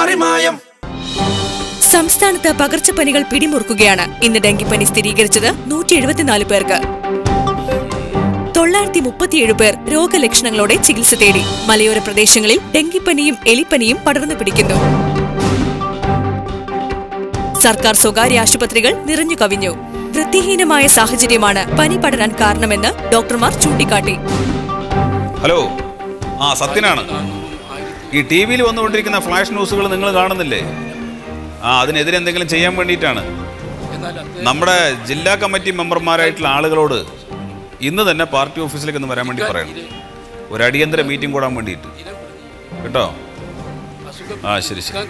പാറിമായം സംസ്ഥാനത്ത് പകർച്ചപ്പനികൾ പിടിമുറുക്കുകയാണ് ഇന്ന് ഡെങ്കിപ്പനി സ്ഥിരീകരിച്ചത് നൂറ്റി എഴുപത്തിനാല് പേർക്ക് തൊള്ളായിരത്തി മുപ്പത്തിയേഴ് പേർ രോഗലക്ഷണങ്ങളോടെ ചികിത്സ തേടി മലയോര പ്രദേശങ്ങളിൽ ഡെങ്കിപ്പനിയും എലിപ്പനിയും പടർന്നു പിടിക്കുന്നു സർക്കാർ സ്വകാര്യ ആശുപത്രികൾ നിറഞ്ഞു കവിഞ്ഞു വൃത്തിഹീനമായ സാഹചര്യമാണ് പനി പടരാൻ കാരണമെന്ന് ഡോക്ടർമാർ ചൂണ്ടിക്കാട്ടി ഹലോ ആ സത്യനാണ് ഈ ടി വിയിൽ വന്നുകൊണ്ടിരിക്കുന്ന ഫ്ലാഷ് ന്യൂസുകൾ നിങ്ങൾ കാണുന്നില്ലേ ആ അതിനെതിരെ എന്തെങ്കിലും ചെയ്യാൻ വേണ്ടിയിട്ടാണ് നമ്മുടെ ജില്ലാ കമ്മിറ്റി മെമ്പർമാരായിട്ടുള്ള ആളുകളോട് ഇന്ന് തന്നെ പാർട്ടി ഓഫീസിലേക്ക് ഒന്ന് വരാൻ വേണ്ടി പറയണം ഒരു അടിയന്തര മീറ്റിംഗ് കൂടാൻ വേണ്ടിയിട്ട് കേട്ടോ ആ ശരി ശരി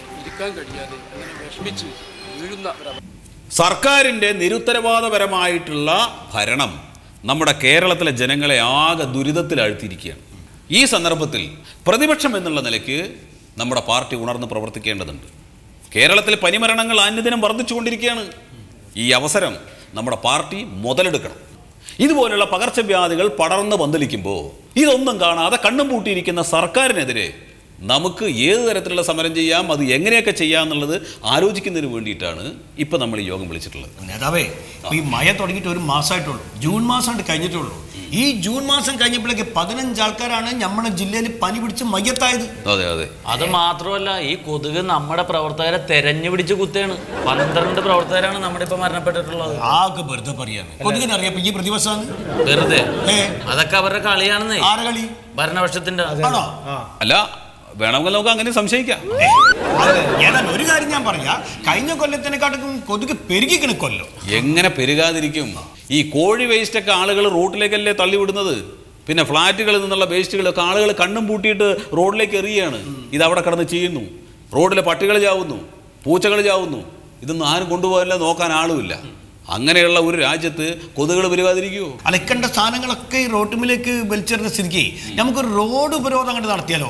സർക്കാരിൻ്റെ നിരുത്തരവാദപരമായിട്ടുള്ള ഭരണം നമ്മുടെ കേരളത്തിലെ ജനങ്ങളെ ആകെ ദുരിതത്തിലാഴ്ത്തിയിരിക്കുകയാണ് ഈ സന്ദർഭത്തിൽ പ്രതിപക്ഷം എന്നുള്ള നിലയ്ക്ക് നമ്മുടെ പാർട്ടി ഉണർന്ന് പ്രവർത്തിക്കേണ്ടതുണ്ട് കേരളത്തിലെ പനിമരണങ്ങൾ അനുദിനം വർദ്ധിച്ചുകൊണ്ടിരിക്കുകയാണ് ഈ അവസരം നമ്മുടെ പാർട്ടി മുതലെടുക്കണം ഇതുപോലുള്ള പകർച്ചവ്യാധികൾ പടർന്ന് പന്തലിക്കുമ്പോൾ ഇതൊന്നും കാണാതെ കണ്ണും പൂട്ടിയിരിക്കുന്ന സർക്കാരിനെതിരെ നമുക്ക് ഏത് തരത്തിലുള്ള സമരം ചെയ്യാം അത് എങ്ങനെയൊക്കെ ചെയ്യാം എന്നുള്ളത് ആലോചിക്കുന്നതിന് വേണ്ടിയിട്ടാണ് ഇപ്പം നമ്മൾ ഈ യോഗം വിളിച്ചിട്ടുള്ളത് നേതാവേ ഇപ്പൊ ഈ മഴ തുടങ്ങിയിട്ട് ഒരു മാസമായിട്ടുള്ളൂ ജൂൺ മാസമായിട്ട് കഴിഞ്ഞിട്ടുള്ളൂ ഈ ജൂൺ മാസം കഴിഞ്ഞപ്പോഴേക്ക് പതിനഞ്ച് ആൾക്കാരാണ് നമ്മുടെ ജില്ലയിൽ പനി പിടിച്ച് മയ്യത്തായത് അതെ അതെ അത് മാത്രമല്ല ഈ കൊതുക് നമ്മുടെ പ്രവർത്തകരെ തെരഞ്ഞു പിടിച്ച് കുത്തുകയാണ് പന്ത്രണ്ട് പ്രവർത്തകരാണ് നമ്മുടെ ഇപ്പൊ മരണപ്പെട്ടിട്ടുള്ളത് ആകെ വെറുതെ പറയാന്ന് കൊതുകിനറിയാം ഈ പ്രതിവസാണ് വെറുതെ ഏ അതൊക്കെ അവരുടെ കളിയാണെന്നേ ആരെ കളി ഭരണപക്ഷത്തിന്റെ ആണോ അല്ല വേണമെങ്കിൽ നമുക്ക് അങ്ങനെ സംശയിക്കാം ഏ, അത് ഏതായാലും ഒരു കാര്യം ഞാൻ പറയാ കഴിഞ്ഞ കൊല്ലത്തിനെക്കാട്ടും കൊതുക് പെരുകിക്കണ കൊല്ലം എങ്ങനെ പെരുകാതിരിക്കും ഈ കോഴി വേസ്റ്റൊക്കെ ആളുകൾ റോട്ടിലേക്കല്ലേ തള്ളിവിടുന്നത് പിന്നെ ഫ്ലാറ്റുകളിൽ നിന്നുള്ള വേസ്റ്റുകളൊക്കെ ആളുകൾ കണ്ണും പൂട്ടിയിട്ട് റോഡിലേക്ക് എറിയുകയാണ് ഇത് അവിടെ കിടന്ന് ചെയ്യുന്നു റോഡിലെ പട്ടികൾ ചാവുന്നു പൂച്ചകൾ ചാവുന്നു ഇതൊന്നും ആരും കൊണ്ടുപോകാനില്ല നോക്കാൻ ആളുമില്ല അങ്ങനെയുള്ള ഒരു രാജ്യത്ത് കൊതുകൾ പെരുകാതിരിക്കുമോ അലക്കേണ്ട സാധനങ്ങളൊക്കെ ഈ റോട്ടുമിലേക്ക് വലിച്ചെറിഞ്ഞ സ്ഥിതിക്ക് നമുക്ക് റോഡ് ഉപരോധം അങ്ങോട്ട് നടത്തിയാലോ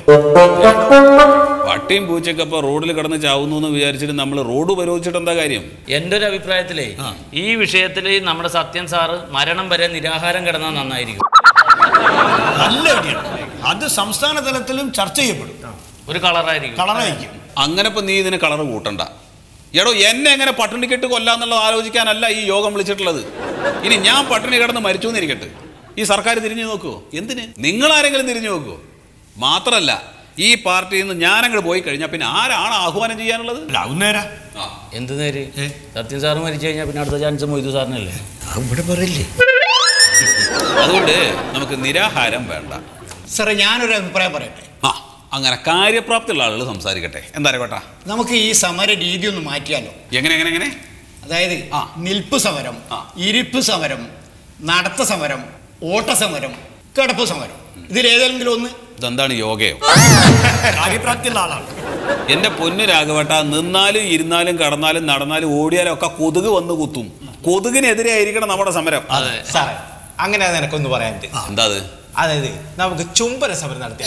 പട്ടിയും പൂച്ചയൊക്കെ ഇപ്പോൾ റോഡിൽ കിടന്ന് ചാവുന്നു എന്ന് വിചാരിച്ചിട്ട് നമ്മൾ റോഡ് ഉപരോധിച്ചിട്ട് എന്താ കാര്യം എന്റെ ഒരു അഭിപ്രായത്തിലേ ഈ വിഷയത്തിൽ നമ്മുടെ സത്യൻ സാറ് മരണം വരെ നിരാഹാരം കിടന്നാൽ നന്നായിരിക്കും നല്ല ഐഡിയാണ് അത് സംസ്ഥാന തലത്തിലും ചർച്ച ചെയ്യപ്പെടും ഒരു കളറായിരിക്കും കളറായിരിക്കും അങ്ങനെ ഇപ്പം നീ ഇതിന് കളർ കൂട്ടണ്ട എടോ എന്നെ എങ്ങനെ പട്ടിണി കെട്ട് കൊല്ലാന്നുള്ളത് ആലോചിക്കാനല്ല ഈ യോഗം വിളിച്ചിട്ടുള്ളത് ഇനി ഞാൻ പട്ടിണി കിടന്ന് മരിച്ചു എന്നിരിക്കട്ടെ ഈ സർക്കാർ തിരിഞ്ഞു നോക്കുമോ എന്തിന് നിങ്ങൾ ആരെങ്കിലും തിരിഞ്ഞു നോക്കുമോ മാത്രമല്ല ഈ പാർട്ടിയിൽ നിന്ന് ഞാനങ്ങോട്ട് പോയി കഴിഞ്ഞാൽ പിന്നെ ആരാണ് ആഹ്വാനം ചെയ്യാനുള്ളത് അല്ല അത് നേരാ ആ, എന്ത് നേര് സത്യൻ സാറ് മരിച്ചു കഴിഞ്ഞാൽ പിന്നെ അടുത്ത ചാൻസ് മൊയ്തു സാറിനല്ലേ ഇവിടെ പറയില്ലേ അതുകൊണ്ട് നമുക്ക് നിരാഹാരം വേണ്ട സാറേ ഞാനൊരു അഭിപ്രായം പറയട്ടെ ആ അങ്ങനെ കാര്യപ്രാപ്തിയുള്ള ആളുകൾ സംസാരിക്കട്ടെ എന്താ കേട്ടാ നമുക്ക് ഈ സമര രീതി ഒന്ന് മാറ്റിയാലോ എങ്ങനെ എങ്ങനെ എങ്ങനെ അതായത് ആ. നിൽപ്പ് സമരം ആ. ഇരിപ്പ് സമരം നടത്ത സമരം ഓട്ട സമരം കിടപ്പ് സമരം ഇതിലേതെങ്കിലും ഒന്ന് ഇതെന്താണ് യോഗയോ കാര്യപ്രാപ്തിയുള്ള ആളാണ് എന്റെ പൊന്നു രാഘവട്ട നിന്നാലും ഇരുന്നാലും കടന്നാലും നടന്നാലും ഓടിയാലും ഒക്കെ കൊതുക് വന്ന് കുത്തും കൊതുകിനെതിരെ ആയിരിക്കണം നമ്മുടെ സമരം സാറേ അങ്ങനെ നിനക്കൊന്ന് പറയാനുണ്ട് എന്താ അത് അതായത് നമുക്ക് ചുംബന സമരം നടത്തിയാൽ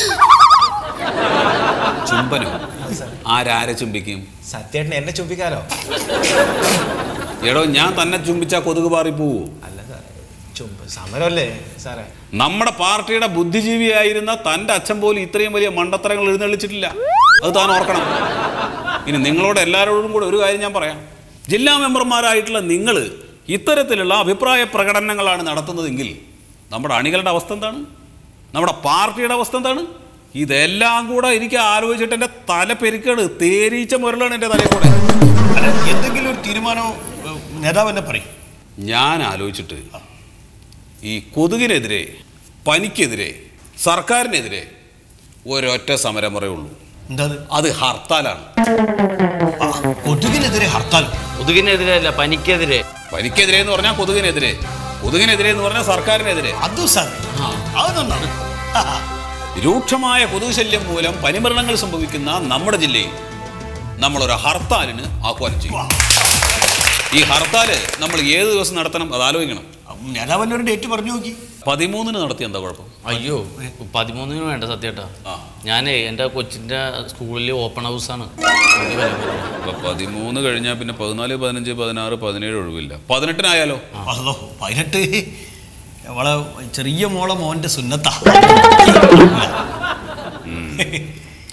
ചുംബനോ ആരാരെ ചുംബിക്കും സത്യേട്ടൻ എന്നെ ചുംബിക്കാലോ എടോ ഞാൻ തന്നെ ചുംബിച്ചാ കൊതുക് പാറിപ്പോവോ അല്ല സാറേ ചുംബ സമരമല്ലേ സാറേ നമ്മുടെ പാർട്ടിയുടെ ബുദ്ധിജീവിയായിരുന്ന തൻ്റെ അച്ഛൻ പോലും ഇത്രയും വലിയ മണ്ടത്തരങ്ങൾ എഴുന്നള്ളിച്ചിട്ടില്ല അത് താൻ ഓർക്കണം ഇനി നിങ്ങളോട് എല്ലാവരോടും കൂടെ ഒരു കാര്യം ഞാൻ പറയാം ജില്ലാ മെമ്പർമാരായിട്ടുള്ള നിങ്ങൾ ഇത്തരത്തിലുള്ള അഭിപ്രായ പ്രകടനങ്ങളാണ് നടത്തുന്നതെങ്കിൽ നമ്മുടെ അണികളുടെ അവസ്ഥ എന്താണ് നമ്മുടെ പാർട്ടിയുടെ അവസ്ഥ എന്താണ് ഇതെല്ലാം കൂടെ എനിക്ക് ആലോചിച്ചിട്ട് എൻ്റെ തല പെരുക്കാണ് തേരീച്ച മുരളാണ് എൻ്റെ തലയിൽ കൂടെ അല്ല എന്തെങ്കിലും ഒരു തീരുമാനം ഏഹ്, നേതാവ് എന്നെ പറയും ഞാൻ ആലോചിച്ചിട്ട് ഈ കൊതുകിനെതിരെ പനിക്കെതിരെ സർക്കാരിനെതിരെ ഒരൊറ്റ സമരമുറേ ഉള്ളൂ എന്താ അത്? അത് ഹർത്താലാണ് ആ, കൊതുകിനെതിരെ ഹർത്താൽ കൊതുകിനെതിരെ അല്ല പനിക്കെതിരെ പനിക്കെതിരെ എന്ന് പറഞ്ഞാൽ കൊതുകിനെതിരെ കൊതുകിനെതിരെ എന്ന് പറഞ്ഞാൽ സർക്കാരിനെതിരെ അതും സാർ അത് നന്നാണ് ആ, രൂക്ഷമായ കൊതുക് ശല്യം മൂലം പനിമരണങ്ങൾ സംഭവിക്കുന്ന നമ്മുടെ ജില്ലയിൽ നമ്മളൊരു ഹർത്താലിന് ആഹ്വാനം ചെയ്യും ഈ ഹർത്താല് നമ്മൾ ഏത് ദിവസം നടത്തണം അത് ആലോചിക്കണം നേതാവ് എന്നെ ഒരു ഡേറ്റ് പറഞ്ഞു നോക്കി പതിമൂന്നിന് നടത്തി എന്താ കുഴപ്പം അയ്യോ പതിമൂന്നിന് വേണ്ട സത്യേട്ടാ ആ. ഞാനേ എൻ്റെ കൊച്ചിൻ്റെ സ്കൂളിൽ ഓപ്പൺ ഹൗസാണ് അപ്പൊ പതിമൂന്ന് കഴിഞ്ഞാൽ പിന്നെ പതിനാല് പതിനഞ്ച് പതിനാറ് പതിനേഴ് ഒഴിവില്ല പതിനെട്ടിനായാലോ അതോ പതിനെട്ട് അവളെ ചെറിയ മോളെ മോന്റെ സുന്നത്താ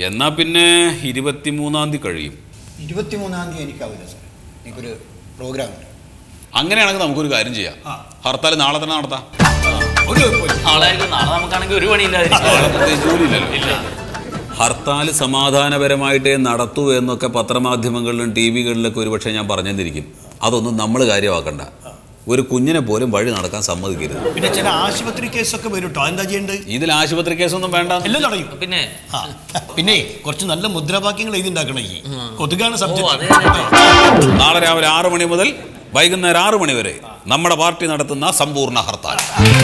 എന്നാ പിന്നെ ഇരുപത്തിമൂന്നാം തീയതി കഴിയും ഇരുപത്തിമൂന്നാം തീയതി എനിക്കാവില്ല സാർ എനിക്കൊരു പ്രോഗ്രാം ഉണ്ട് അങ്ങനെയാണെങ്കിൽ നമുക്കൊരു കാര്യം ചെയ്യാം ഹർത്താൽ നാളെ തന്നെ നടത്താം ഒരു കുഴപ്പമില്ല. നാളെ ആയിരിക്കും നാളെ നമുക്കാണെങ്കിൽ ഒരു പണിയില്ലാതിരിക്കും നാളെ പ്രത്യേകിച്ച് ജോലിയില്ലല്ലോ ഹർത്താൽ സമാധാനപരമായിട്ടേ നടത്തൂ എന്നൊക്കെ പത്രമാധ്യമങ്ങളിലും ടി വികളിലൊക്കെ ഒരുപക്ഷെ ഞാൻ പറഞ്ഞെന്നിരിക്കും അതൊന്നും നമ്മൾ കാര്യമാക്കണ്ട ഒരു കുഞ്ഞിനെ പോലും വഴി നടക്കാൻ സമ്മതിക്കരുത് പിന്നെ ചില ആശുപത്രി കേസൊക്കെ വരും കേട്ടോ എന്താ ചെയ്യേണ്ടത് ഇതിൽ ആശുപത്രി കേസൊന്നും വേണ്ട എല്ലാം തടയും പിന്നെ ആ. പിന്നെ കുറച്ച് നല്ല മുദ്രാവാക്യങ്ങൾ എഴുതി ഉണ്ടാക്കണം ഈ കൊതുകാണ് ഓ അതെ സബ്ജക്ട് നാളെ രാവിലെ ആറ് മണി മുതൽ വൈകുന്നേരം ആറ് മണി വരെ നമ്മുടെ പാർട്ടി നടത്തുന്ന സമ്പൂർണ്ണ ഹർത്താൽ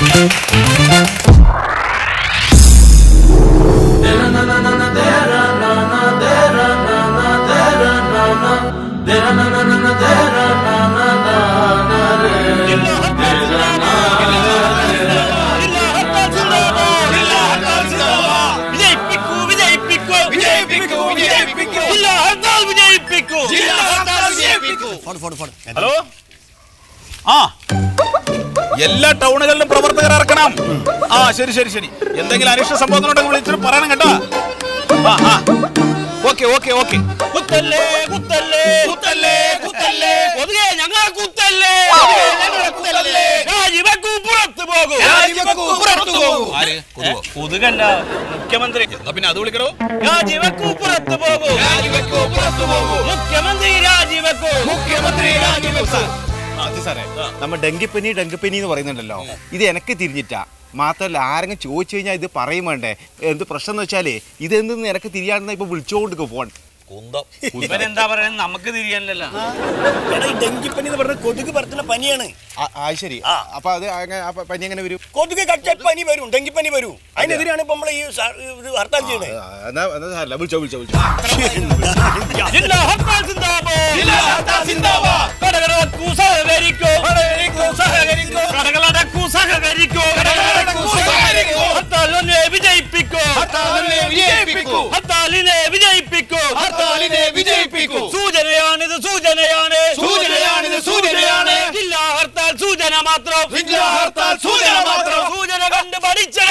വിജയിപ്പിക്കൂ വിജയിപ്പിക്കൂ വിജയിപ്പിക്കൂ വിജയിപ്പിക്കൂ ജില്ലാ ഹർത്താൽ വിജയിപ്പിക്കൂ ജില്ലാ ഹർത്താൽ വിജയിപ്പിക്കൂ ഹലോ ആ എല്ലാ ടൗണുകളിലും പ്രവർത്തകർ ഇറക്കണം ആ ശരി ശരി ശരി എന്തെങ്കിലും അനിഷ്ട സംഭവങ്ങളുണ്ടെങ്കിൽ വിളിച്ചിട്ട് പറയണം കേട്ടോ ആ ആ ഓക്കെ ഓക്കെ ഓക്കെ കുത്തല്ലേ കുത്തല്ലേ കുത്തല്ലേ കുത്തല്ലേ ഒതുകെ ഞങ്ങൾ കുത്തല്ലേ കുത്തല്ലേ രാജിവെക്കൂ പുറത്തു പോകും രാജിവെക്കൂ, പുറത്തു പോകൂ. ആര് കൊതുകോ കൊതുകല്ല മുഖ്യമന്ത്രി എന്നാ പിന്നെ അത് വിളിക്കണോ രാജിവെക്കൂ പുറത്തു പോകും രാജിവെക്കൂ പുറത്തു പോകും മുഖ്യമന്ത്രി രാജിവെക്കൂ മുഖ്യമന്ത്രി രാജിവെക്കൂ അത് സാറേ നമ്മ ഡെങ്കിപ്പനി ഡെങ്കിപ്പനി എന്ന് പറയുന്നുണ്ടല്ലോ ഇത് എനക്ക് തിരിഞ്ഞിട്ടാ മാത്രമല്ല ആരെങ്കിലും ചോദിച്ചു കഴിഞ്ഞാൽ ഇത് പറയും വേണ്ടേ എന്ത് പ്രശ്നം എന്ന് വെച്ചാലേ ഇതെന്തെന്ന് എനക്ക് തിരിയാണെന്ന ഇപ്പൊ വിളിച്ചോണ്ട് ഫോൺ കുന്തം ഇവരെന്താ പറയുന്നത് നമുക്ക് തിരിയാനല്ലോ എടാ ഈ ഡെങ്കിപ്പനി എന്ന് പറഞ്ഞ കൊതുക് പരത്തുന്ന പനിയാണ് ആ ശരി അപ്പൊ അത് അങ്ങനെ അപ്പൊ പനി എങ്ങനെ വരും കൊതുക് കടിച്ചാൽ പനി വരും ഡെങ്കിപ്പനി വരും അതിനെതിരെയാണ് ഇപ്പൊ നമ്മൾ ഈ സ- ഇത് ഹർത്താൽ ചെയ്യണേ ആ, എന്നാ എന്നാ സാരമില്ല. വിളിച്ചോ വിളിച്ചോ വിളിച്ചോ ജില്ലാ ഹർത്താൽ സിന്ദാബാദ് ജില്ലാ ഹർത്താൽ സിന്ദാബാദ് കടകളടക്കൂ സഹകരിക്കൂ കടകളടക്കൂ സഹകരിക്കൂ കടകളടക്കൂ സഹകരിക്കൂ കടകളടക്കൂ സഹകരിക്കൂ ഹർത്താലിനെ വിജയിപ്പിക്കൂ ഹർത്താലിനെ വിജയിപ്പിക്കൂ ഹർത്താലിനെ വിജയിപ്പിക്കൂ ഹർത്താലിനെ വിജയിപ്പിക്കൂ സൂചനയാണിത് സൂചനയാണ് സൂചനയാണിത് സൂചനയാണ് ജില്ലാ ഹർത്താൽ സൂചന മാത്രം ജില്ലാ ഹർത്താൽ സൂചന മാത്രം സൂചന കണ്ട് പഠിച്ചേ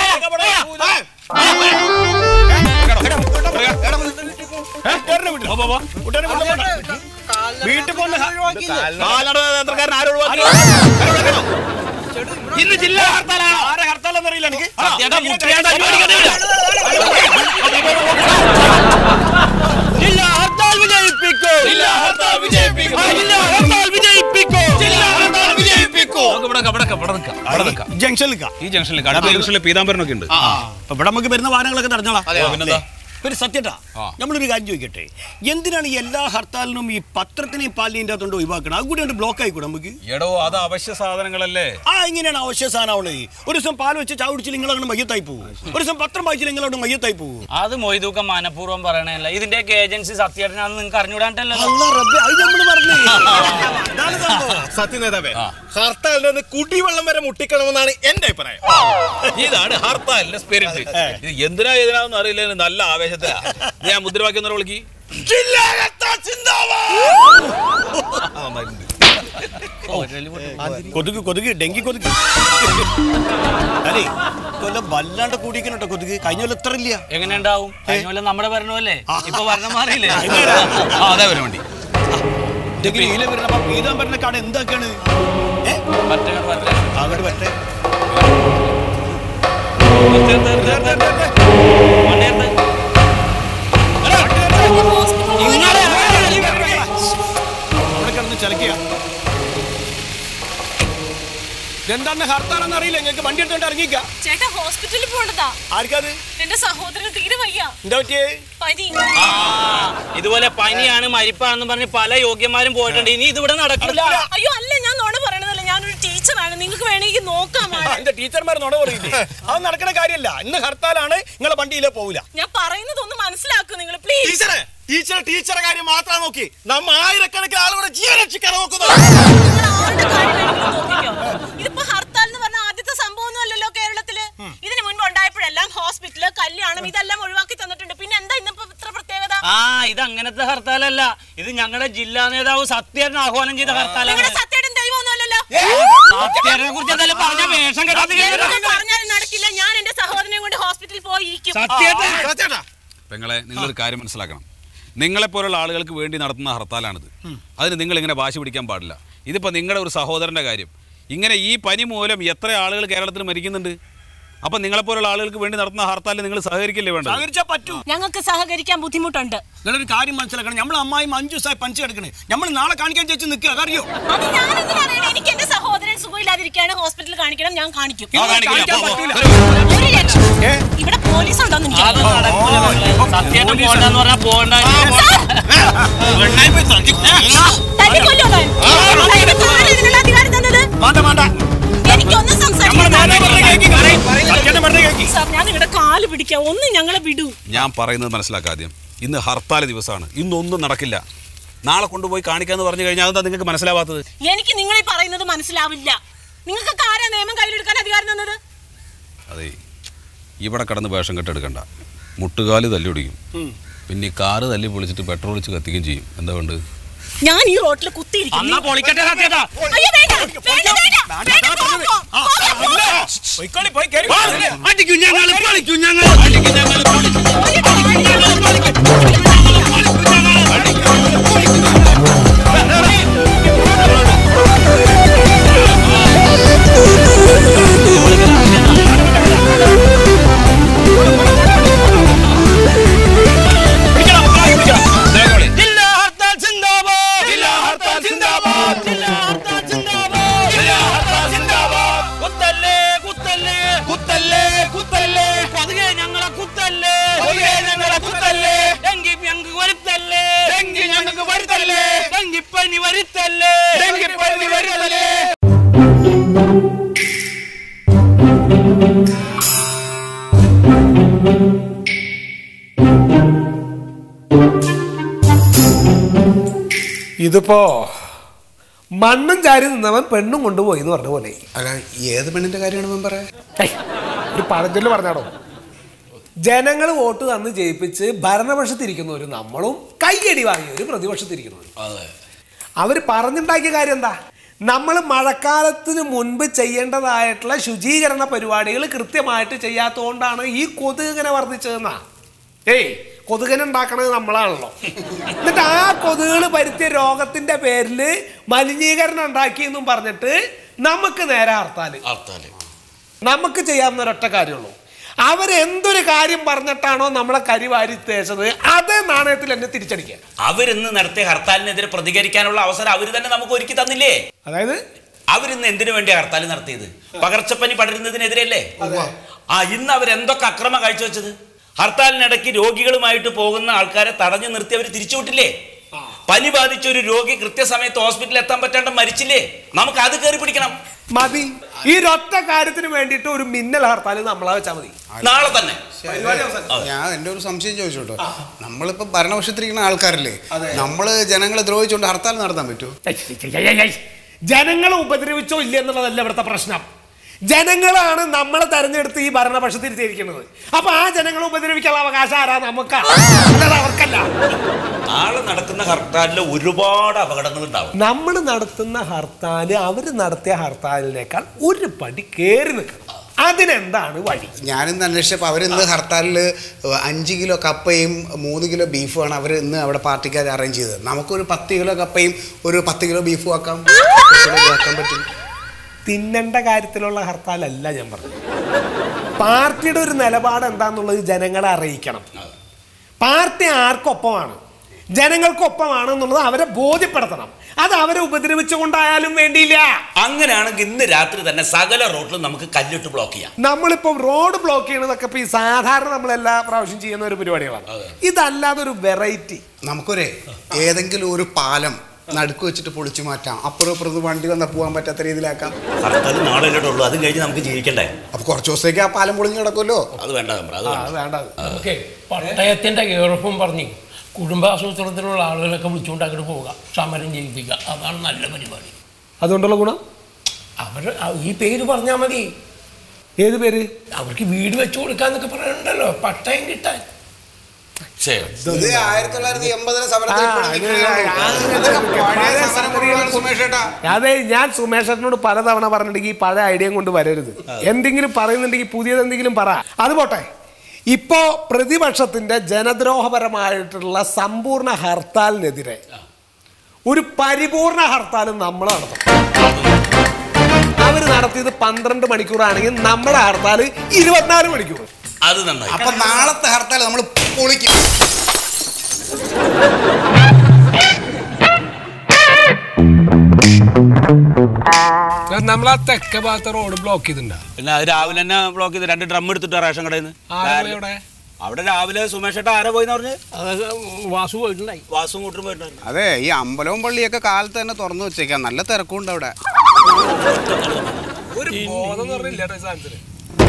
വീട്ടിൽ പോകുന്ന ഇന്ന് ജില്ലാ ഹർത്താലാണ് ആരെ ഹർത്താലെന്ന് അറിയില്ല എനിക്ക് സത്യേട്ടാ, മുട്ടിയാണ്ട് അനുവദിക്കുന്നില്ല. ജില്ലാ ഹർത്താൽ വിജയിപ്പിക്കൂ ജില്ലാ ഹർത്താൽ വിജയിപ്പിക്കൂ ജില്ലാ ഹർത്താൽ വിജയിപ്പിക്കൂ ജില്ലാ ഹർത്താൽ വിജയിപ്പിക്കൂ ജംഗ്ഷനിൽ നിൽക്കാം ഈ ജംഗ്ഷനിൽ കടുത്ത ജംഗ്ഷനിൽ പീതാംബരനൊക്കെ ഉണ്ട് അപ്പൊ ഇവിടെ നമുക്ക് വരുന്ന വാഹനങ്ങളൊക്കെ തടഞ്ഞോളാം പിന്നെന്താ ഒരു സത്യട്ടാ നമ്മളൊരു കാര്യം ചോദിക്കട്ടെ എന്തിനാണ് ഈ എല്ലാ ഹർത്താലിനും ഈ പത്രത്തിനെയും പാലിന്റെ അകത്തോണ്ട് ഒഴിവാക്കണം അത് കൂടി ബ്ലോക്ക് ആയിക്കൂടെ നമുക്ക് എടോ അത് അവശ്യ സാധനങ്ങളല്ലേ ആ ഇങ്ങനെയാണ് അവശ്യ സാധനമുള്ളത് ഒരു ദിവസം പാൽ വെച്ച് ചാവിടിച്ച് നിങ്ങളങ്ങനെ മയ്യത്തായി പോകും ഒരു ദിവസം പത്രം വായിച്ച് നിങ്ങളവിടെ മയ്യത്തായി പോകും അത് മൊയ്തൂക്കം മനഃപൂർവ്വം പറയണല്ല ഇതിന്റെയൊക്കെ ഏജൻസി സത്യേട്ടനാണെന്ന് നിങ്ങൾക്ക് അറിഞ്ഞൂടാണ്ടല്ലോ അല്ലാ റബ്ബേ, അത് നമ്മൾ പറഞ്ഞു ഇതാണ് സംഭവം. സത്യ നേതാവേ ഹർത്താലിന്റെ അന്ന് കുടിവെള്ളം വരെ മുട്ടിക്കണമെന്നാണ് എന്റെ അഭിപ്രായം ഇതാണ് ഹർത്താലിന്റെ സ്പിരിറ്റ് ഇത് എന്തിനാ എതിനാന്ന് അറിയില്ല നല്ല ആവേശത്തിലാ ഇത് ഞാൻ മുദ്രാവാക്യം ഒന്നും വിളിക്ക് കൊതുക് കൊതുക് ഡെങ്കി കൊതുക് അല്ലേ കൊല്ലം വല്ലാണ്ട് കൂടിക്കണട്ടോ കൊതുക് കഴിഞ്ഞ കൊല്ലം എത്ര ഇല്ല എങ്ങനെ ഉണ്ടാവും കഴിഞ്ഞ കൊല്ലം നമ്മുടെ ഭരണമല്ലേ ഇപ്പൊ ഭരണം മാറിയില്ലേ ആ അതെ വരും വേണ്ടി ഡെങ്കി ഈല വരുന്ന പീതാംബരന്റെ കട എന്താക്കാണ് ഏ മറ്റേ മറ്റേ അങ്ങോട്ട് പറ്റേ മണ്ണേർത്ത്. അവിടെ കിടന്ന് ചലക്കുക എന്താണ് ഹർത്താലെന്ന് അറിയില്ല ഞങ്ങൾക്ക് വണ്ടി എടുത്തോണ്ട് ഇറങ്ങിക്ക ചേട്ടാ ഹോസ്പിറ്റലിൽ പോണ്ടതാ ആർക്കത് എന്റെ സഹോദരൻ തീരെ വയ്യ എന്താ പറ്റിയേ പനി ആ, ഇതുപോലെ പനിയാണ് മരിപ്പാണെന്ന് പറഞ്ഞ് പല യോഗ്യന്മാരും പോയിട്ടുണ്ട് ഇനി ഇതിവിടെ നടക്കില്ല അയ്യോ അല്ല ഞാൻ നോണ പറയണതല്ല ഞാനൊരു ടീച്ചറാണ് നിങ്ങൾക്ക് വേണമെങ്കിൽ നോക്കാം ആ, എന്റെ ടീച്ചർമാർ നോട പറയില്ലേ അത് നടക്കണ കാര്യമല്ല ഇന്ന് ഹർത്താലാണ് നിങ്ങളെ വണ്ടിയിലേ പോവില്ല ഞാൻ പറയുന്നത് ഒന്ന് മനസ്സിലാക്കൂ നിങ്ങൾ പ്ലീസ് ടീച്ചറെ ടീച്ചർ ടീച്ചറെ കാര്യം മാത്രം നോക്കി നമ്മ ആയിരക്കണക്കിന് ആളുകളുടെ ജീവൻ രക്ഷിക്കാൻ നോക്കുന്നു ഇതിപ്പോ ഹർത്താൽ എന്ന് പറഞ്ഞ ആദ്യത്തെ സംഭവം ഒന്നും അല്ലല്ലോ കേരളത്തില് ഇതിന് മുൻപ് ഉണ്ടായപ്പോഴെല്ലാം ഹോസ്പിറ്റല് കല്യാണം ഇതെല്ലാം ഒഴിവാക്കി തന്നിട്ടുണ്ട് പിന്നെ എന്താ ഇന്നിപ്പോ ഇത്ര പ്രത്യേകത ആ ഇത് അങ്ങനത്തെ ഹർത്താലല്ല ഇത് ഞങ്ങളുടെ ജില്ലാ നേതാവ് സത്യേട്ടൻ ആഹ്വാനം ചെയ്ത ഹർത്താലാണ് നിങ്ങളുടെ സത്യയുടെ ദൈവമൊന്നും അല്ലല്ലോ സത്യേട്ടനെ കുറിച്ച് എന്തായാലും പറഞ്ഞ വേഷം കെട്ടാതെ പറഞ്ഞാലും നടക്കില്ല ഞാൻ എന്റെ സഹോദരനെ കൊണ്ട് ഹോസ്പിറ്റലിൽ പോയിരിക്കും സത്യേട്ടൻ സത്യേട്ടാ പെങ്ങളെ നിങ്ങളൊരു കാര്യം മനസ്സിലാക്കണം നിങ്ങളെപ്പോലുള്ള ആളുകൾക്ക് വേണ്ടി നടത്തുന്ന ഹർത്താലാണിത് അതിന് നിങ്ങൾ ഇങ്ങനെ വാശി പിടിക്കാൻ പാടില്ല ഇതിപ്പോൾ നിങ്ങളുടെ ഒരു സഹോദരൻ്റെ കാര്യം ഇങ്ങനെ ഈ പനി മൂലം എത്ര ആളുകൾ കേരളത്തിൽ മരിക്കുന്നുണ്ട് അപ്പം നിങ്ങളെപ്പോലുള്ള ആളുകൾക്ക് വേണ്ടി നടത്തുന്ന ഹർത്താലിൽ നിങ്ങൾ സഹകരിക്കില്ലേ വേണ്ടത് സഹകരിച്ചാ പറ്റൂ ഞങ്ങൾക്ക് സഹകരിക്കാൻ ബുദ്ധിമുട്ടുണ്ട് നിങ്ങളൊരു കാര്യം മനസ്സിലാക്കണം നമ്മൾ അമ്മായി അഞ്ചു ദിവസമായി പഞ്ച് കിടക്കണേ നമ്മൾ നാളെ കാണിക്കാൻ ചേച്ചി നിൽക്കുക അതറിയോ അത് ഞാൻ എന്തിനാണ് എനിക്ക് എന്റെ സഹോദരൻ സുഖമില്ലാതിരിക്കുകയാണ് ഹോസ്പിറ്റലിൽ കാണിക്കണം ഞാൻ കാണിക്കും ആ, കാണിക്കില്ല. കാണിക്കാൻ പോ, പോ. പറ്റൂല. ഒരു രക്ഷ ഇവിടെ പോലീസ് ഉണ്ടോന്ന് എനിക്ക് അത് നടക്കൂല മകളെ. സത്യായിട്ട് പോകണ്ടെന്ന് പറഞ്ഞാൽ പോകണ്ട തല്ലിക്കൊല്ലോ ഞാൻ. എനിക്കാണ് ഇതിനുള്ള അധികാരം തന്നത് വേണ്ട വേണ്ട എനിക്കൊന്നും നമ്മൾ നേരെ പറഞ്ഞ കേക്കി സംസാരിക്കാൻ സത്യേട്ടൻ പറഞ്ഞ കേക്കി സാർ ഞാൻ നിങ്ങളുടെ കാല് പിടിക്കാം ഒന്ന് ഞങ്ങളെ വിടൂ ഞാൻ പറയുന്നത് മനസ്സിലാക്കുക ആദ്യം ഇന്ന് ഹർത്താൽ ദിവസമാണ് ഇന്നൊന്നും നടക്കില്ല നാളെ കൊണ്ടുപോയി കാണിക്കാന്ന് പറഞ്ഞു കഴിഞ്ഞാൽ അതെന്താ നിങ്ങൾക്ക് മനസ്സിലാവാത്തത് എനിക്ക് നിങ്ങൾ ഈ പറയുന്നത് മനസ്സിലാവില്ല നിങ്ങൾക്ക് ആരാ നിയമം കയ്യിലെടുക്കാൻ അധികാരം തന്നത് അതെ ഇവിടെ കടന്ന് വേഷം കെട്ടെടുക്കണ്ട മുട്ടുകാല് തല്ലി ഒടിക്കും പിന്നെ ഈ കാറ് തല്ലി പൊളിച്ചിട്ട് പെട്രോൾ ഒഴിച്ച് കത്തിക്കുകയും ചെയ്യും എന്താ വേണ്ട ഞാൻ ഈ റോട്ടിൽ കുത്തിയിരിക്കുന്നു അന്നാ പൊളിക്കട്ടെ സത്യേട്ടാ അയ്യോ വേണ്ട വേണ്ട വേണ്ട വേണ്ട പോ, പോ, പോ, പോ, പോ. പോയിക്കോളി പോയി കയറി അടിക്കും ഞങ്ങൾ പൊളിക്കും ഞങ്ങൾ അടിക്കും ഞങ്ങൾ ജില്ലാ ഹർത്താൽ സിന്ദാബാദ് ജില്ലാ ഹർത്താൽ സിന്ദാബാദ് ജില്ലാ ഹർത്താൽ സിന്ദാബാദ് ജില്ലാ ഹർത്താൽ സിന്ദാബാദ് കുത്തല്ലേ കുത്തല്ലേ കുത്തല്ലേ കുത്തല്ലേ പതുകെ ഞങ്ങളെ കുത്തല്ലേ പതുകെ ഞങ്ങളെ കുത്തല്ലേ ഡെങ്കി ഞങ്ങൾക്ക് വരുത്തല്ലേ ഡെങ്കി ഞങ്ങൾക്ക് വരുത്തല്ലേ ഡെങ്കിപ്പനി വരുത്തല്ലേ ഡെങ്കിപ്പനി വരുത്തല്ലേ ഇതിപ്പോ മണ്ണും ചാരി നിന്നവൻ പെണ്ണും കൊണ്ടുപോയി എന്ന് പറഞ്ഞ പോലെ അല്ല ഏത് പെണ്ണിന്റെ കാര്യമാണ് മെമ്പറെ ഹേയ്, ഒരു പഴഞ്ചൊല്ല് പറഞ്ഞാടോ ജനങ്ങൾ വോട്ട് തന്ന് ജയിപ്പിച്ച് ഭരണപക്ഷത്തിരിക്കുന്നവരും നമ്മളും കൈയടി വാങ്ങിയവര് പ്രതിപക്ഷത്തിരിക്കുന്നവരും അവർ പറഞ്ഞുണ്ടാക്കിയ കാര്യം എന്താ നമ്മൾ മഴക്കാലത്തിന് മുൻപ് ചെയ്യേണ്ടതായിട്ടുള്ള ശുചീകരണ പരിപാടികൾ കൃത്യമായിട്ട് ചെയ്യാത്തതുകൊണ്ടാണ് ഈ കൊതുക് ഇങ്ങനെ വർദ്ധിച്ചതെന്നാ ഏയ് കൊതുകനെ ഉണ്ടാക്കണത് നമ്മളാണല്ലോ എന്നിട്ട് ആ കൊതുകുകൾ വരുത്തിയ രോഗത്തിന്റെ പേരിൽ മലിനീകരണം ഉണ്ടാക്കി എന്നും പറഞ്ഞിട്ട് നമുക്ക് നേരെ ഹർത്താല് നമുക്ക് ചെയ്യാവുന്ന ഒരൊറ്റ കാര്യമുള്ളൂ അവരെന്തൊരു കാര്യം പറഞ്ഞിട്ടാണോ നമ്മളെ കരിവാരി തേച്ചത് അതേ നാണയത്തിൽ എന്നെ തിരിച്ചടിക്കുക അവരിന്ന് നടത്തിയ ഹർത്താലിനെതിരെ പ്രതികരിക്കാനുള്ള അവസരം അവർ തന്നെ നമുക്ക് ഒരുക്കി തന്നില്ലേ അതായത് അവരിന്ന് എന്തിനു വേണ്ടി ഹർത്താൽ നടത്തിയത് പകർച്ചപ്പനി പടരുന്നതിനെതിരല്ലേ ആ ഇന്ന് അവരെന്തൊക്കെ അക്രമം കാഴ്ചവെച്ചത് ഹർത്താലിനിടയ്ക്ക് രോഗികളുമായിട്ട് പോകുന്ന ആൾക്കാരെ തടഞ്ഞു നിർത്തി അവർ തിരിച്ചുവിട്ടില്ലേ പനി ബാധിച്ച ഒരു രോഗി കൃത്യസമയത്ത് ഹോസ്പിറ്റലിൽ എത്താൻ പറ്റാണ്ട് മരിച്ചില്ലേ നമുക്ക് അത് കയറി പിടിക്കണം മതി ഈ ഒരൊറ്റ കാര്യത്തിന് വേണ്ടിയിട്ട് ഒരു മിന്നൽ ഹർത്താൽ നമ്മളാ വെച്ചാൽ മതി നാളെ തന്നെ ഞാൻ എൻ്റെ ഒരു സംശയം ചോദിച്ചോട്ടോ നമ്മളിപ്പോ ഭരണപക്ഷത്തിരിക്കുന്ന ആൾക്കാരല്ലേ നമ്മള് ജനങ്ങളെ ദ്രോഹിച്ചുകൊണ്ട് ഹർത്താൽ നടത്താൻ പറ്റുമോ ജനങ്ങളെ ഉപദ്രവിച്ചോ ഇല്ല എന്നുള്ളതല്ല ഇവിടുത്തെ പ്രശ്നം ജനങ്ങളാണ് നമ്മളെ തെരഞ്ഞെടുത്ത് ഈ ഭരണപക്ഷത്തിരുത്തിയിരിക്കുന്നത് അപ്പൊ ആ ജനങ്ങളെ ഉപദ്രവിക്കാനുള്ള അവകാശം ആരാ നമുക്കാ അല്ലാതെ അവർക്കല്ല നാളെ നടക്കുന്ന ഹർത്താലിൽ ഒരുപാട് അപകടങ്ങൾ ഉണ്ടാവും നമ്മൾ നടത്തുന്ന ഹർത്താല് അവർ നടത്തിയ ഹർത്താലിനേക്കാൾ ഒരു പടി കയറി നിൽക്കണം അതിനെന്താണ് വഴി ഞാനിന്ന് അന്വേഷിച്ചപ്പോൾ അവരിന്ന് ഹർത്താലിൽ അഞ്ച് കിലോ കപ്പയും മൂന്ന് കിലോ ബീഫുമാണ് അവർ ഇന്ന് അവിടെ പാർട്ടിക്കാർ അറേഞ്ച് ചെയ്തത് നമുക്കൊരു പത്ത് കിലോ കപ്പയും ഒരു പത്ത് കിലോ ബീഫും ആക്കാം കുറച്ചുകൂടെ ആക്കാൻ പറ്റും തിന്നേണ്ട കാര്യത്തിലുള്ള ഹർത്താലല്ല ഞാൻ പറഞ്ഞത് പാർട്ടിയുടെ ഒരു നിലപാട് എന്താന്നുള്ളത് ജനങ്ങളെ അറിയിക്കണം പാർട്ടി ആർക്കൊപ്പമാണ് ജനങ്ങൾക്കൊപ്പമാണ് എന്നുള്ളത് അവരെ ബോധ്യപ്പെടുത്തണം അത് അവരെ ഉപദ്രവിച്ചുകൊണ്ടായാലും വേണ്ടിയില്ല അങ്ങനെയാണെങ്കിൽ ഇന്ന് രാത്രി തന്നെ സകല റോഡിലും നമുക്ക് കല്ലിട്ട് ബ്ലോക്ക് ചെയ്യാം നമ്മളിപ്പോ റോഡ് ബ്ലോക്ക് ചെയ്യണതൊക്കെ ഇപ്പൊ ഈ സാധാരണ നമ്മൾ എല്ലാ പ്രാവശ്യം ചെയ്യുന്ന ഒരു പരിപാടികളാണ് ഇതല്ലാതെ ഒരു വെറൈറ്റി നമുക്കൊരു ഏതെങ്കിലും ഒരു പാലം നടുക്ക് വെച്ചിട്ട് പൊളിച്ചു മാറ്റാം അപ്പുറം ഇപ്പുറത്ത് വണ്ടി വന്നാൽ പോകാൻ പറ്റാത്ത രീതിയിലാക്കാം ഹർത്താൽ നാളെ ഉള്ളൂ അതും കഴിഞ്ഞ് നമുക്ക് ജീവിക്കണ്ടേ അപ്പൊ കുറച്ച് ദിവസത്തേക്ക് ആ പാലം പൊളിഞ്ഞു കിടക്കുമല്ലോ അത് വേണ്ട മെമ്പർ, അത് വേണ്ട. വേണ്ട അത്. ഓക്കെ പട്ടയത്തിന്റെ കെയറൊപ്പം പറഞ്ഞ് കുടുംബാസൂത്രണത്തിലുള്ള ആളുകളൊക്കെ വിളിച്ചുകൊണ്ട് അങ്ങോട്ട് പോവുക സമരം ചെയ്യിപ്പിക്കുക അതാണ് നല്ല പരിപാടി അതുകൊണ്ടുള്ള ഗുണം അവർ ഈ പേര് പറഞ്ഞാൽ മതി ഏത് പേര് അവർക്ക് വീട് വെച്ചു കൊടുക്കാന്നൊക്കെ പറയുന്നുണ്ടല്ലോ പട്ടയം കിട്ടാൻ ഇത് ആയിരത്തി തൊള്ളായിരത്തി എൺപതിലെ സമരത്തിൽ ആ, ഇപ്പോഴും ഇത് നിൽക്കുന്നതാണോ? ആ, ഇതൊക്കെ പഴയ പഴയ സമരം മുഴുവൻ സുമേഷ് ഏട്ടാ അതെ ഞാൻ സുമേഷനോട് പലതവണ പറഞ്ഞിട്ടുണ്ടെങ്കിൽ ഈ പഴയ ഐഡിയയും കൊണ്ട് വരരുത് എന്തെങ്കിലും പറയുന്നുണ്ടെങ്കിൽ പുതിയത് എന്തെങ്കിലും പറ അത് പോട്ടെ ഇപ്പോ പ്രതിപക്ഷത്തിന്റെ ജനദ്രോഹപരമായിട്ടുള്ള സമ്പൂർണ്ണ ഹർത്താലിനെതിരെ ഒരു പരിപൂർണ ഹർത്താൽ നമ്മൾ നടത്തും അവർ നടത്തിയത് പന്ത്രണ്ട് മണിക്കൂറാണെങ്കിൽ നമ്മുടെ ഹർത്താൽ ഇരുപത്തിനാല് മണിക്കൂർ അത് നന്നായി അപ്പൊ നാളത്തെ ഹർത്താൽ നമ്മൾ പൊളിക്കും നമ്മൾ ആ തെക്ക ഭാഗത്തെ റോഡ് ബ്ലോക്ക് ചെയ്തിട്ടുണ്ടാ പിന്നെ അത് രാവിലെ തന്നെ ബ്ലോക്ക് ചെയ്ത് രണ്ട് ഡ്രം എടുത്തിട്ട് റേഷൻ കടയിൽ നിന്ന് അവിടെ രാവിലെ സുമേഷ് ഏട്ടാ ആരാ പോയിന്ന് പറഞ്ഞ് വാസു പോയിട്ടുണ്ടായി വാസും കൂട്ടും പോയിട്ടുണ്ടായിരുന്നു അതെ ഈ അമ്പലവും പള്ളിയൊക്കെ കാലത്ത് തന്നെ തുറന്നു വെച്ചേക്കാം നല്ല തിരക്കുണ്ട് അവിടെ ഒരു ബോധം എന്ന് പറഞ്ഞില്ല കേട്ടോ ഈ സാധനത്തില്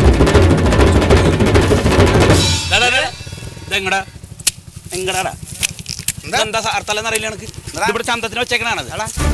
ദാ, ദാ, ദാ. ഇതെങ്ങടാ എങ്ങടാടാ എന്താ ഹർത്താലെന്ന് അറിയില്ല എനിക്ക് ഇവിടെ ചന്തത്തിന് വെച്ചേക്കണാണത്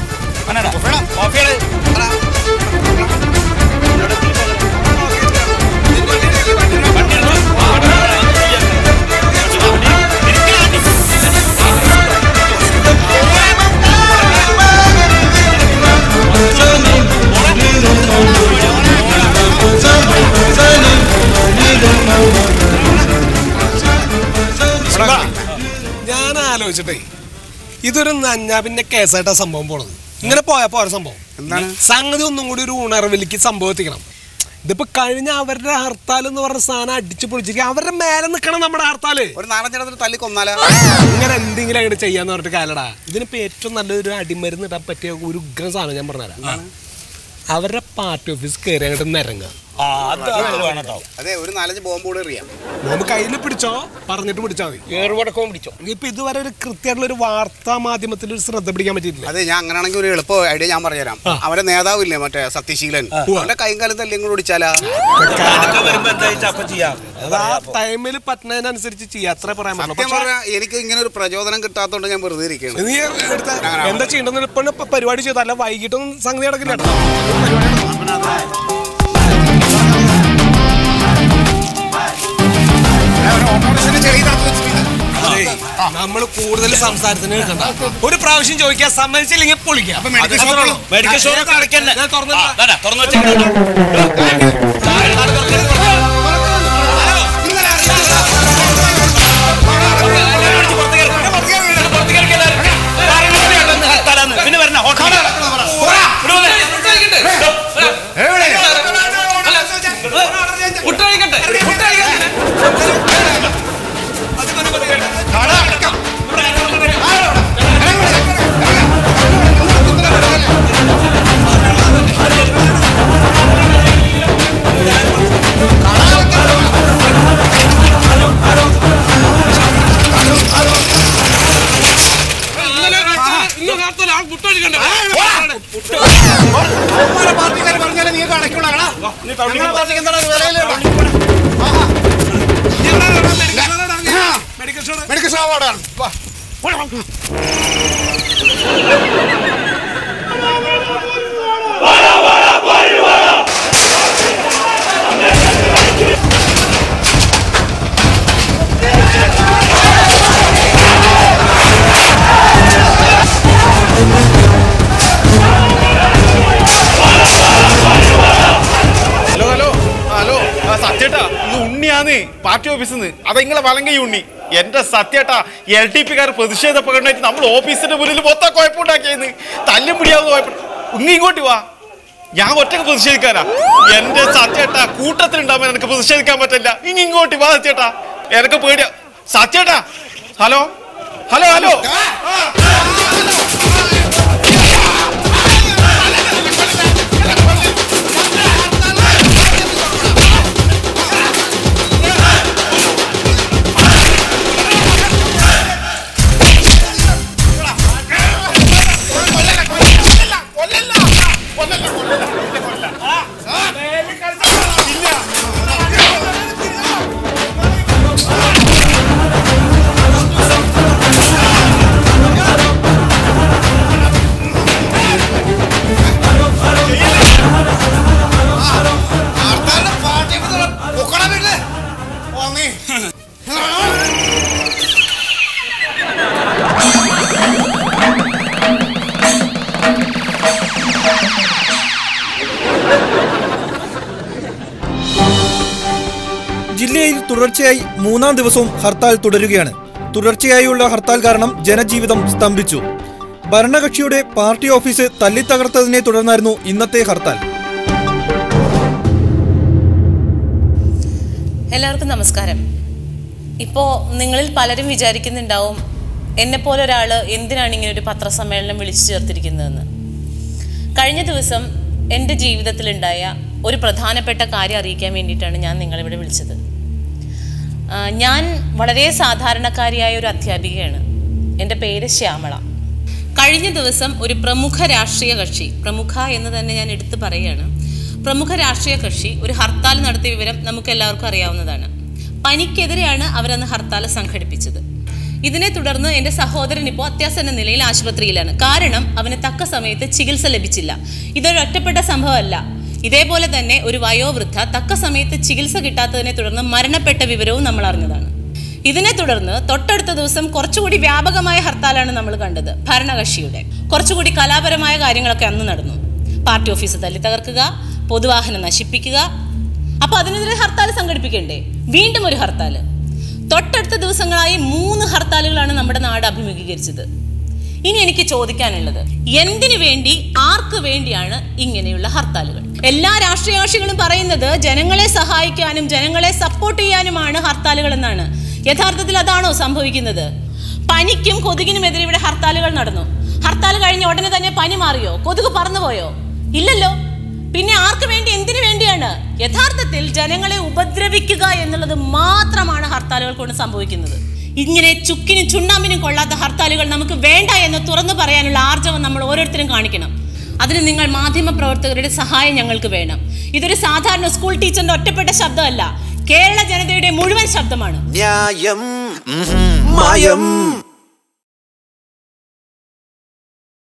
ഞാൻ ആലോചിച്ചിട്ടേ ഇതൊരു നഞ്ഞാപിന്റെ കേസായിട്ടാ സംഭവം പോണത് ഇങ്ങനെ പോയപ്പോ ഒരു സംഭവം എന്താണ്? സംഗതി ഒന്നും കൂടി ഒരു ഉണർവിലേക്ക് സംഭവം എത്തിക്കണം ഇതിപ്പോ കഴിഞ്ഞ അവരുടെ ഹർത്താൽ എന്ന് പറഞ്ഞ സാധനം അടിച്ചു പൊളിച്ചിരിക്കുക അവരുടെ മേലെ നിൽക്കണം നമ്മുടെ ഹർത്താല് ഒരു നാലഞ്ചിടത്തിൽ തല്ലി കൊന്നാലാ ഇങ്ങനെ എന്തെങ്കിലും അങ്ങോട്ട് ചെയ്യാന്ന് പറഞ്ഞിട്ട് കാലടാ ഇതിനിപ്പോ ഏറ്റവും നല്ലൊരു അടിമരുന്ന് ഇടാൻ പറ്റിയ ഒരു ഉഗ്രം സാധനം ഞാൻ പറഞ്ഞുതരാം അവരുടെ പാർട്ടി ഓഫീസ് കയറി അങ്ങോട്ട് നിരങ്ങുക ആ അത് അത് വേണം കേട്ടോ അതെ ഒരു നാലഞ്ച് ബോംബ് കൂടെ എറിയാം നമുക്ക് കയ്യിൽ പിടിച്ചോ പറഞ്ഞിട്ട് പിടിച്ചാൽ മതി ഏറുപടക്കവും പിടിച്ചോ ഇപ്പൊ ഇതുവരെ ഒരു കൃത്യമായിട്ടുള്ള ഒരു വാർത്താ മാധ്യമത്തിൽ ഒരു ശ്രദ്ധ പിടിക്കാൻ പറ്റിയിട്ടില്ല അതെ ഞാൻ അങ്ങനെയാണെങ്കിൽ ഒരു എളുപ്പ ഐഡിയ ഞാൻ പറഞ്ഞുതരാം അവരെ നേതാവില്ലേ മറ്റേ സത്യശീലൻ അവന്റെ കൈയും കാലം തല്ലി കൂടെ ഒടിച്ചാലാ അതൊക്കെ വരുമ്പോ എന്താ വെച്ചാ അപ്പൊ ചെയ്യാം അത് ആ ടൈമിൽ പറ്റുന്നതിനനുസരിച്ച് ചെയ്യാം അത്ര പറയാൻ പറ്റുള്ളൂ സത്യം പക്ഷേ പറഞ്ഞാൽ എനിക്ക് ഇങ്ങനെ ഒരു പ്രചോദനം കിട്ടാത്തോണ്ട് ഞാൻ വെറുതെ ഇരിക്കുകയാണ് നീ എടുത്ത എന്താ ചെയ്യണ്ടെന്ന് ഇപ്പൊ ഇപ്പൊ പരിപാടി ചെയ്തു അല്ല വൈകിട്ടൊന്നും സംഗതി നടക്കില്ല കേട്ടോ. അതേ, നമ്മള് കൂടുതൽ സംസാരത്തിന് നിൽക്കണ്ട ഒരു പ്രാവശ്യം ചോദിക്കാൻ സമ്മതിച്ചില്ലെങ്കിൽ പൊളിക്കാം മെഡിക്കൽ സ്റ്റോറൊക്കെ അടയ്ക്കല്ലേ ഞാൻ തുറന്നില്ല. ആ, ദാ, ദാ, തുറന്ന് വെച്ചേക്കണേ പിന്നെ വരണ hotel medical shop hello hello hello ആ, സത്യേട്ടാ ഇത് ഉണ്ണിയാന്ന് പാർട്ടി ഓഫീസിൽ നിന്ന് അതാ നിങ്ങളെ വലങ്കി ഉണ്ണി എന്റെ സത്യേട്ടാ എൽ ഡി പിക്കാർ പ്രതിഷേധ പ്രകടനമായിട്ട് നമ്മൾ ഓഫീസിന്റെ മുന്നിൽ മൊത്തം കുഴപ്പമുണ്ടാക്കിയെന്ന് തല്ലും പിടിയാവുന്ന കുഴപ്പം ഉണ്ണി ഇങ്ങോട്ട് വാ ഞാൻ ഒറ്റക്ക് പ്രതിഷേധിക്കാനാ എന്റെ സത്യേട്ടാ കൂട്ടത്തിലുണ്ടാവുമ്പോൾ എനിക്ക് പ്രതിഷേധിക്കാൻ പറ്റില്ല ഇനി ഇങ്ങോട്ട് വാ സത്യേട്ടാ എനിക്ക് പേടിയാ സത്യേട്ടാ ഹലോ ഹലോ ഹലോ ആ തുടർച്ചയായി മൂന്നാം ദിവസവും ഹർത്താൽ തുടരുകയാണ് തുടർച്ചയായുള്ള ഹർത്താൽ കാരണം ജനജീവിതം സ്തംഭിച്ചു ഭരണകക്ഷിയുടെ പാർട്ടി ഓഫീസ് തല്ലിത്തകർത്തതിനെ തുടർന്നായിരുന്നു ഇന്നത്തെ ഹർത്താൽ എല്ലാവർക്കും നമസ്കാരം ഇപ്പോൾ നിങ്ങളിൽ പലരും വിചാരിക്കുന്നുണ്ടാവും എന്നെപ്പോലെ ഒരാൾ എന്തിനാണ് ഇങ്ങനെ ഒരു പത്രസമ്മേളനം വിളിച്ചു ചേർത്തിരിക്കുന്നതെന്ന് കഴിഞ്ഞ ദിവസം എൻ്റെ ജീവിതത്തിലുണ്ടായ ഒരു പ്രധാനപ്പെട്ട കാര്യം അറിയിക്കാൻ വേണ്ടിയിട്ടാണ് ഞാൻ നിങ്ങളിവിടെ വിളിച്ചത് ആ, ഞാൻ വളരെ സാധാരണക്കാരിയായ ഒരു അധ്യാപികയാണ് എൻ്റെ പേര് ശ്യാമള കഴിഞ്ഞ ദിവസം ഒരു പ്രമുഖ രാഷ്ട്രീയ കക്ഷി പ്രമുഖ എന്ന് തന്നെ ഞാൻ എടുത്തു പറയുകയാണ് പ്രമുഖ രാഷ്ട്രീയ കക്ഷി ഒരു ഹർത്താൽ നടത്തിയ വിവരം നമുക്ക് എല്ലാവർക്കും അറിയാവുന്നതാണ് പനിക്കെതിരെയാണ് അവരന്ന് ഹർത്താൽ സംഘടിപ്പിച്ചത് ഇതിനെ തുടർന്ന് എൻ്റെ സഹോദരൻ ഇപ്പോൾ അത്യാസന്ന നിലയിൽ ആശുപത്രിയിലാണ് കാരണം അവന് തക്ക സമയത്ത് ചികിത്സ ലഭിച്ചില്ല ഇതൊരു ഒറ്റപ്പെട്ട സംഭവമല്ല ഇതേപോലെ തന്നെ ഒരു വയോവൃദ്ധ തക്ക സമയത്ത് ചികിത്സ കിട്ടാത്തതിനെ തുടർന്ന് മരണപ്പെട്ട വിവരവും നമ്മൾ അറിഞ്ഞതാണ് ഇതിനെ തുടർന്ന് തൊട്ടടുത്ത ദിവസം കുറച്ചുകൂടി വ്യാപകമായ ഹർത്താലാണ് നമ്മൾ കണ്ടത് ഭരണകക്ഷിയുടെ കുറച്ചുകൂടി കലാപരമായ കാര്യങ്ങളൊക്കെ അന്ന് നടന്നു പാർട്ടി ഓഫീസ് തല്ലി തകർക്കുക പൊതുവാഹനം നശിപ്പിക്കുക അപ്പൊ അതിനെതിരെ ഹർത്താൽ സംഘടിപ്പിക്കണ്ടേ വീണ്ടും ഒരു ഹർത്താൽ തൊട്ടടുത്ത ദിവസങ്ങളായി മൂന്ന് ഹർത്താലുകളാണ് നമ്മുടെ നാട് അഭിമുഖീകരിച്ചത് ഇനി എനിക്ക് ചോദിക്കാനുള്ളത് എന്തിനു വേണ്ടി ആർക്ക് വേണ്ടിയാണ് ഇങ്ങനെയുള്ള ഹർത്താലുകൾ എല്ലാ രാഷ്ട്രീയ കക്ഷികളും പറയുന്നത് ജനങ്ങളെ സഹായിക്കാനും ജനങ്ങളെ സപ്പോർട്ട് ചെയ്യാനുമാണ് ഹർത്താലുകൾ എന്നാണ് യഥാർത്ഥത്തിൽ അതാണോ സംഭവിക്കുന്നത് പനിക്കും കൊതുകിനുമെതിരെ ഇവിടെ ഹർത്താലുകൾ നടന്നു ഹർത്താൽ കഴിഞ്ഞ ഉടനെ തന്നെ പനി മാറിയോ കൊതുക് പറന്നുപോയോ ഇല്ലല്ലോ പിന്നെ ആർക്ക് വേണ്ടി എന്തിനു വേണ്ടിയാണ് യഥാർത്ഥത്തിൽ ജനങ്ങളെ ഉപദ്രവിക്കുക എന്നുള്ളത് മാത്രമാണ് ഹർത്താലുകൾ കൊണ്ട് സംഭവിക്കുന്നത് ഇങ്ങനെ ചുക്കിനും ചുണ്ണാമ്പിനും കൊള്ളാത്ത ഹർത്താലുകൾ നമുക്ക് വേണ്ട എന്ന് തുറന്നു പറയാനുള്ള ആർജവം നമ്മൾ ഓരോരുത്തരും കാണിക്കണം അതിന് നിങ്ങൾ മാധ്യമ പ്രവർത്തകരുടെ സഹായം ഞങ്ങൾക്ക് വേണം ഇതൊരു സാധാരണ സ്കൂൾ ടീച്ചറിന്റെ ഒറ്റപ്പെട്ട ശബ്ദമല്ല കേരള ജനതയുടെ മുഴുവൻ ശബ്ദമാണ് ന്യായം മായം